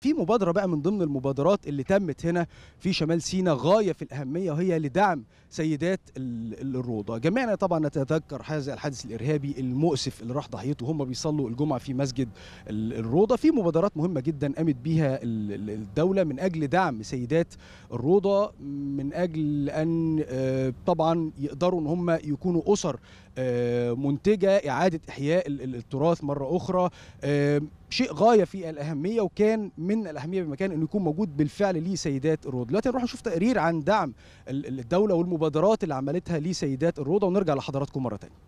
في مبادره بقى من ضمن المبادرات اللي تمت هنا في شمال سيناء غايه في الاهميه وهي لدعم سيدات ال- الروضه جميعنا طبعا نتذكر هذا الحادث الارهابي المؤسف اللي راح ضحيته هم بيصلوا الجمعه في مسجد ال- الروضه في مبادرات مهمه جدا قامت بيها ال- ال- الدوله من اجل دعم سيدات الروضه من اجل ان آه، طبعا يقدروا ان هم يكونوا اسر آه، منتجه اعاده احياء ال- ال- التراث مره اخرى آه، شيء غايه في الاهميه وكان من الاهميه بمكان انه يكون موجود بالفعل لسيدات الروضه دلوقتي نروح نشوف تقرير عن دعم ال- ال- الدوله والمبادرات اللي عملتها لسيدات الروضه ونرجع لحضراتكم مره ثانيه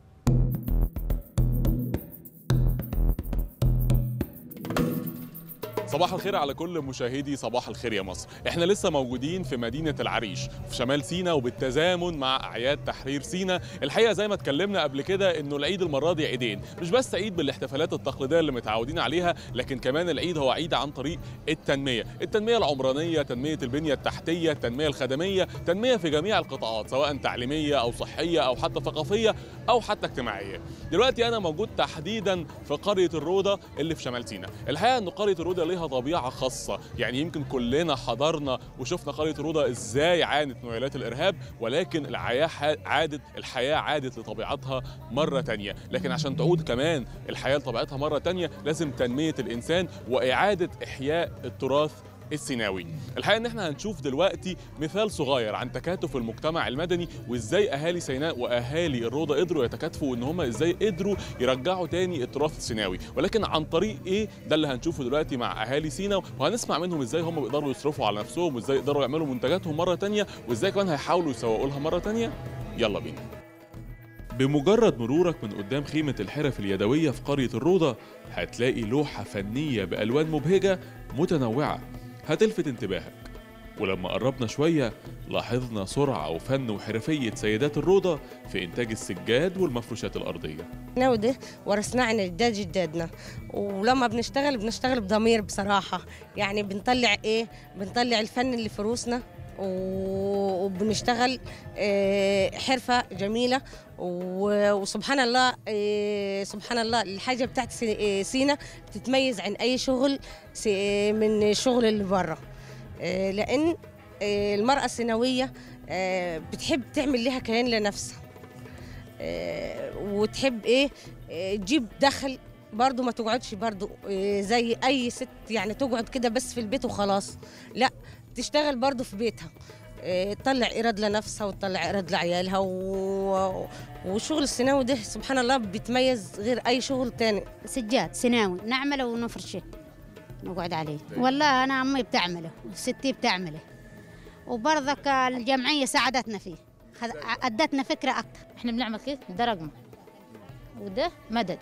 صباح الخير على كل مشاهدي صباح الخير يا مصر احنا لسه موجودين في مدينة العريش في شمال سينا وبالتزامن مع اعياد تحرير سينا الحقيقة زي ما اتكلمنا قبل كده انه العيد المرة دي عيدين مش بس عيد بالاحتفالات التقليدية اللي متعودين عليها لكن كمان العيد هو عيد عن طريق التنمية التنمية العمرانية تنمية البنية التحتية التنمية الخدمية تنمية في جميع القطاعات سواء تعليمية او صحية او حتى ثقافية او حتى اجتماعية دلوقتي انا موجود تحديدا في قرية الروضة اللي في شمال سينا الحقيقة ان قرية الروضة ليها طبيعة خاصة يعني يمكن كلنا حضرنا وشفنا قرية الروضة ازاي عانت من ويلات الارهاب ولكن الحياة ح- عادت الحياة عادت لطبيعتها مرة تانية لكن عشان تعود كمان الحياة لطبيعتها مرة تانية لازم تنمية الانسان واعادة احياء التراث السيناوي الحقيقه ان احنا هنشوف دلوقتي مثال صغير عن تكاتف المجتمع المدني وازاي اهالي سيناء واهالي الروضه قدروا يتكاتفوا ان هم ازاي قدروا يرجعوا تاني التراث السيناوي ولكن عن طريق ايه ده اللي هنشوفه دلوقتي مع اهالي سيناء وهنسمع منهم ازاي هم بيقدروا يصرفوا على نفسهم وازاي يقدروا يعملوا منتجاتهم مره تانية وازاي كمان هيحاولوا يسوقوا لها مره تانية يلا بينا بمجرد مرورك من قدام خيمة الحرف اليدوية في قرية الروضة هتلاقي لوحة فنية بألوان مبهجة متنوعة هتلفت انتباهك ولما قربنا شوية لاحظنا سرعة وفن وحرفية سيدات الروضة في إنتاج السجاد والمفروشات الأرضية احنا وده ورثناه عن اجداد جدادنا ولما بنشتغل بنشتغل بضمير بصراحه يعني بنطلع ايه بنطلع الفن اللي في روسنا و- وبنشتغل آه، حرفه جميله و- وسبحان الله آه، سبحان الله الحاجه بتاعت سي- آه، سينا بتتميز عن اي شغل سي- من الشغل اللي بره آه، لان آه، المراه السيناويه آه، بتحب تعمل لها كيان لنفسها آه، وتحب ايه آه، تجيب دخل برضو ما تقعدش برضو آه، زي اي ست يعني تقعد كده بس في البيت وخلاص لا تشتغل برضو في بيتها آه، تطلع ايراد لنفسها وتطلع ايراد لعيالها و... وشغل السيناوي ده سبحان الله بيتميز غير اي شغل تاني سجاد سيناوي نعمله ونفرشه نقعد عليه والله انا امي بتعمله وستي بتعمله وبرضك الجمعيه ساعدتنا فيه خذ- ادتنا فكره اكثر احنا بنعمل كيف ده رقمه وده مدد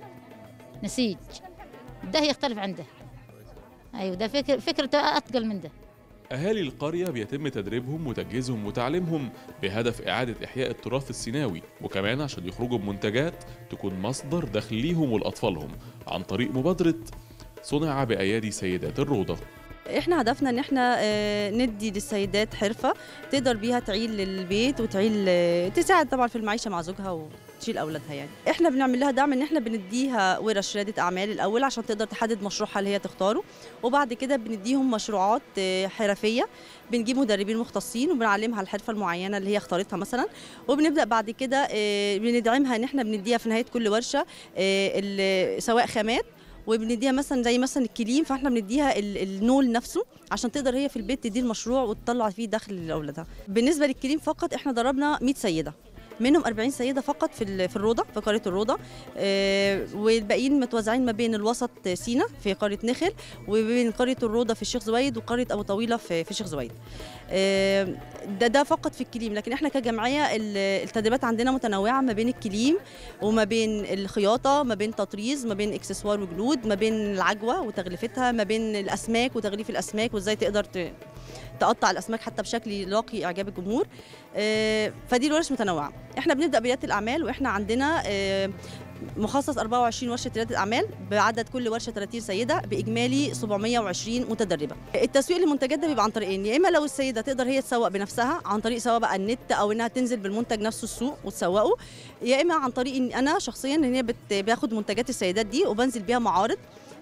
نسيج ده يختلف عن ده ايوه ده فكر فكرته اثقل من ده أهالي القرية بيتم تدريبهم وتجهيزهم وتعليمهم بهدف إعادة إحياء التراث السيناوي وكمان عشان يخرجوا بمنتجات تكون مصدر دخل ليهم ولأطفالهم عن طريق مبادرة صنع بأيادي سيدات الروضة احنا هدفنا ان احنا آه، ندي للسيدات حرفه تقدر بيها تعيل للبيت وتعيل آه، تساعد طبعا في المعيشه مع زوجها وتشيل اولادها يعني احنا بنعمل لها دعم ان احنا بنديها ورش رياده اعمال الاول عشان تقدر تحدد مشروعها اللي هي تختاره وبعد كده بنديهم مشروعات آه، حرفيه بنجيب مدربين مختصين وبنعلمها الحرفه المعينه اللي هي اختارتها مثلا وبنبدا بعد كده آه، بندعمها ان احنا بنديها في نهايه كل ورشه آه، ال- سواء خامات وبنديها مثلا زي مثلا الكليم فاحنا بنديها ال- النول نفسه عشان تقدر هي في البيت تدير المشروع وتطلع فيه دخل لاولادها بالنسبه للكليم فقط احنا دربنا 100 سيده منهم 40 سيده فقط في ال- في الروضه في قريه الروضه آه، والباقيين متوزعين ما بين الوسط سينا في قريه نخل وبين قريه الروضه في الشيخ زويد وقريه ابو طويله في في الشيخ زويد آه، ده ده فقط في الكليم لكن احنا كجمعيه ال- التدريبات عندنا متنوعه ما بين الكليم وما بين الخياطه ما بين تطريز ما بين اكسسوار وجلود ما بين العجوه وتغلفتها ما بين الاسماك وتغليف الاسماك وازاي تقدر ت- تقطع الاسماك حتى بشكل يلاقي اعجاب الجمهور آه، فدي الورش متنوعه احنا بنبدا برياده الاعمال واحنا عندنا آه، مخصص 24 ورشه رياده اعمال بعدد كل ورشه 30 سيده باجمالي 720 متدربه التسويق للمنتجات ده بيبقى عن طريقين يا اما لو السيده تقدر هي تسوق بنفسها عن طريق سواء بقى النت او انها تنزل بالمنتج نفسه السوق وتسوقه يا اما عن طريق ان انا شخصيا ان هي بت- باخد منتجات السيدات دي وبنزل بيها معارض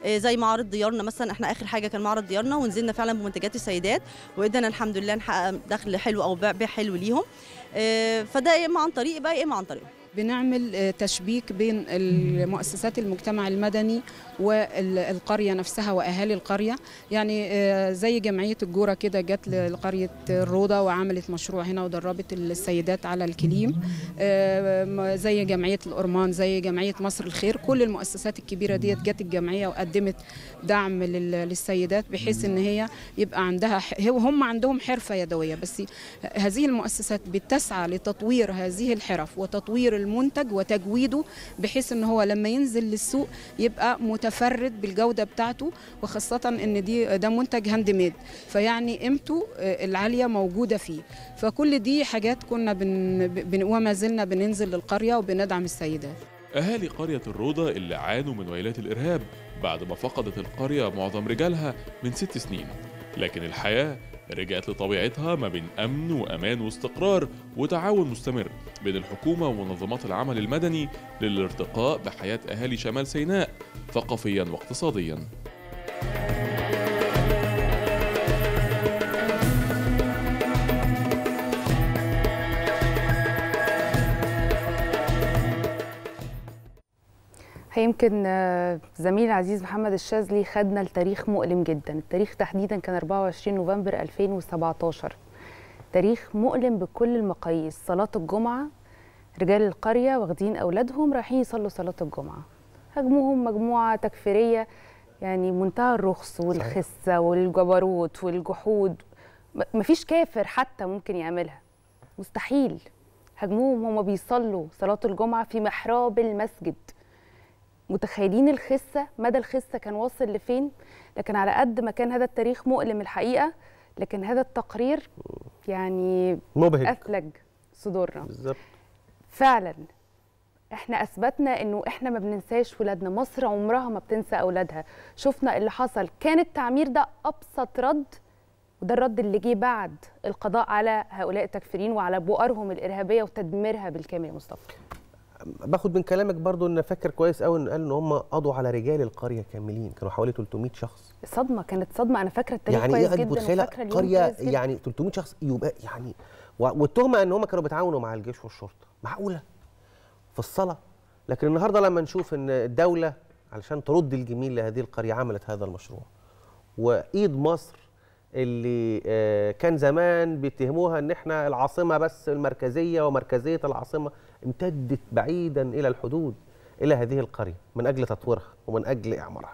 آه، زي معرض ديارنا مثلا احنا اخر حاجه كان معرض ديارنا ونزلنا فعلا بمنتجات السيدات وقدرنا الحمد لله نحقق دخل حلو او بيع بيع حلو ليهم آه، فده يا اما عن طريق بقى يا اما عن طريق بنعمل آه، تشبيك بين المؤسسات المجتمع المدني والقرية نفسها وأهالي القرية يعني آه، زي جمعية الجورة كده جت لقرية الروضة وعملت مشروع هنا ودربت السيدات على الكليم آه، م- زي جمعية الأورمان زي جمعية مصر الخير كل المؤسسات الكبيرة ديت جت الجمعية وقدمت دعم لل- للسيدات بحيث ان هي يبقى عندها ح- هو هم عندهم حرفة يدوية بس هذه المؤسسات بتسعى لتطوير هذه الحرف وتطوير المنتج وتجويده بحيث ان هو لما ينزل للسوق يبقى متفرد بالجوده بتاعته وخاصه ان دي ده منتج هاند ميد فيعني قيمته آه، العاليه موجوده فيه فكل دي حاجات كنا بن بن وما زلنا بننزل للقريه وبندعم السيدات أهالي قرية الروضة اللي عانوا من ويلات الإرهاب بعد ما فقدت القرية معظم رجالها من ست سنين لكن الحياة رجعت لطبيعتها ما بين أمن وأمان واستقرار وتعاون مستمر بين الحكومة ومنظمات العمل المدني للارتقاء بحياة أهالي شمال سيناء ثقافيا واقتصاديا يمكن آه، زميلي العزيز محمد الشاذلي خدنا لتاريخ مؤلم جدا التاريخ تحديدا كان 24 نوفمبر 2017 تاريخ مؤلم بكل المقاييس صلاة الجمعة رجال القرية واخدين أولادهم رايحين يصلوا صلاة الجمعة هجموهم مجموعة تكفيرية يعني منتهى الرخص والخسة والجبروت والجحود م- مفيش كافر حتى ممكن يعملها مستحيل هجموهم هما بيصلوا صلاة الجمعة في محراب المسجد متخيلين الخسة مدى الخسة كان واصل لفين لكن على قد ما كان هذا التاريخ مؤلم الحقيقة لكن هذا التقرير يعني مبهج أثلج صدورنا بالظبط فعلا احنا اثبتنا انه احنا ما بننساش ولادنا مصر عمرها ما بتنسى اولادها شفنا اللي حصل كان التعمير ده ابسط رد وده الرد اللي جه بعد القضاء على هؤلاء التكفيرين وعلى بؤرهم الارهابيه وتدميرها بالكامل يا مصطفى باخد من كلامك برضو ان فاكر كويس قوي ان قال ان هم قضوا على رجال القريه كاملين كانوا حوالي 300 شخص صدمه كانت صدمه انا فاكره التاريخ يعني كويس ايه جدا متخيله وفاكره اليوم قريه كويس جدا. يعني 300 شخص يبقى يعني و- والتهمه ان هم كانوا بيتعاونوا مع الجيش والشرطه معقوله في الصلاه لكن النهارده لما نشوف ان الدوله علشان ترد الجميل لهذه القريه عملت هذا المشروع وايد مصر اللي آه، كان زمان بيتهموها ان احنا العاصمه بس المركزيه ومركزيه العاصمه امتدت بعيدا الى الحدود الى هذه القريه من اجل تطويرها ومن اجل اعمارها